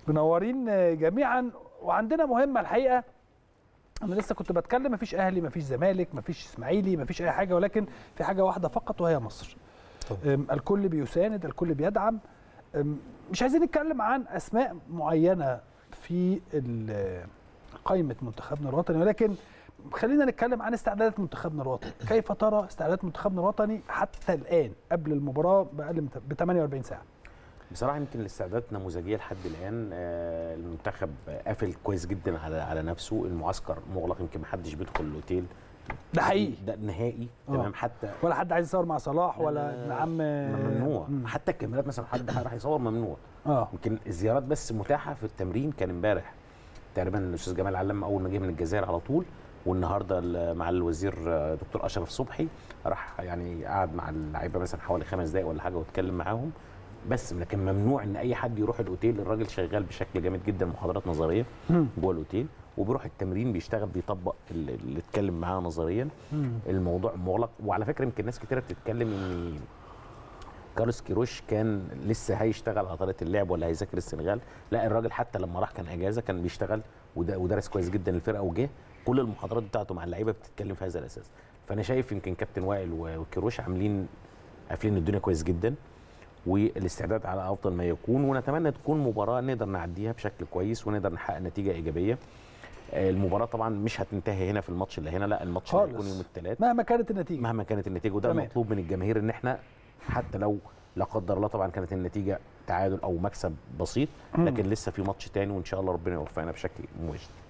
منورين جميعا وعندنا مهمه الحقيقه انا لسه كنت بتكلم مفيش اهلي مفيش زمالك مفيش اسماعيلي مفيش اي حاجه ولكن في حاجه واحده فقط وهي مصر أم، الكل بيساند الكل بيدعم أم، مش عايزين نتكلم عن اسماء معينه في ال- قائمه منتخبنا الوطني ولكن خلينا نتكلم عن استعدادات منتخبنا الوطني كيف ترى استعدادات منتخبنا الوطني حتى الان قبل المباراه باقل من ب 48 ساعه بصراحه يمكن الاستعدادات نموذجيه لحد الان آه، المنتخب قافل كويس جدا على على نفسه المعسكر مغلق يمكن ما حدش بيدخل الاوتيل ده حقيقي ده نهائي آه. تمام حتى ولا حد عايز يصور مع صلاح ولا لا، ابن عم ممنوع مم. حتى الكاميرات مثلا حد راح يصور ممنوع اه يمكن الزيارات بس متاحه في التمرين كان امبارح تقريبا الاستاذ جمال علام اول ما جه من الجزائر على طول والنهارده ال- مع الوزير آه، دكتور اشرف صبحي راح يعني قعد مع اللعيبه مثلا حوالي خمس دقائق ولا حاجه واتكلم معاهم بس لكن ممنوع ان اي حد يروح الاوتيل الراجل شغال بشكل جامد جدا محاضرات نظريه مم. جوه الاوتيل وبيروح التمرين بيشتغل بيطبق اللي اللي اتكلم معاه نظريا مم. الموضوع مغلق وعلى فكره يمكن ناس كتيره بتتكلم ان كارلوس كيروش كان لسه هيشتغل على طريقه اللعب ولا هيذاكر السنغال لا الراجل حتى لما راح كان اجازه كان بيشتغل وده- ودرس كويس جدا الفرقه وجه كل المحاضرات بتاعته مع اللعيبه بتتكلم في هذا الاساس فانا شايف يمكن كابتن وائل و- وكيروش عاملين قافلين الدنيا كويس جدا والاستعداد على افضل ما يكون ونتمنى تكون مباراه نقدر نعديها بشكل كويس ونقدر نحقق نتيجه ايجابيه آه، المباراه طبعا مش هتنتهي هنا في الماتش اللي هنا لا الماتش خالص. هيكون يوم الثلاث مهما كانت النتيجه مهما كانت النتيجه وده تمام. المطلوب من الجماهير ان احنا حتى لو لا قدر الله طبعا كانت النتيجه تعادل او مكسب بسيط مم. لكن لسه في ماتش تاني وان شاء الله ربنا يوفقنا بشكل مباشر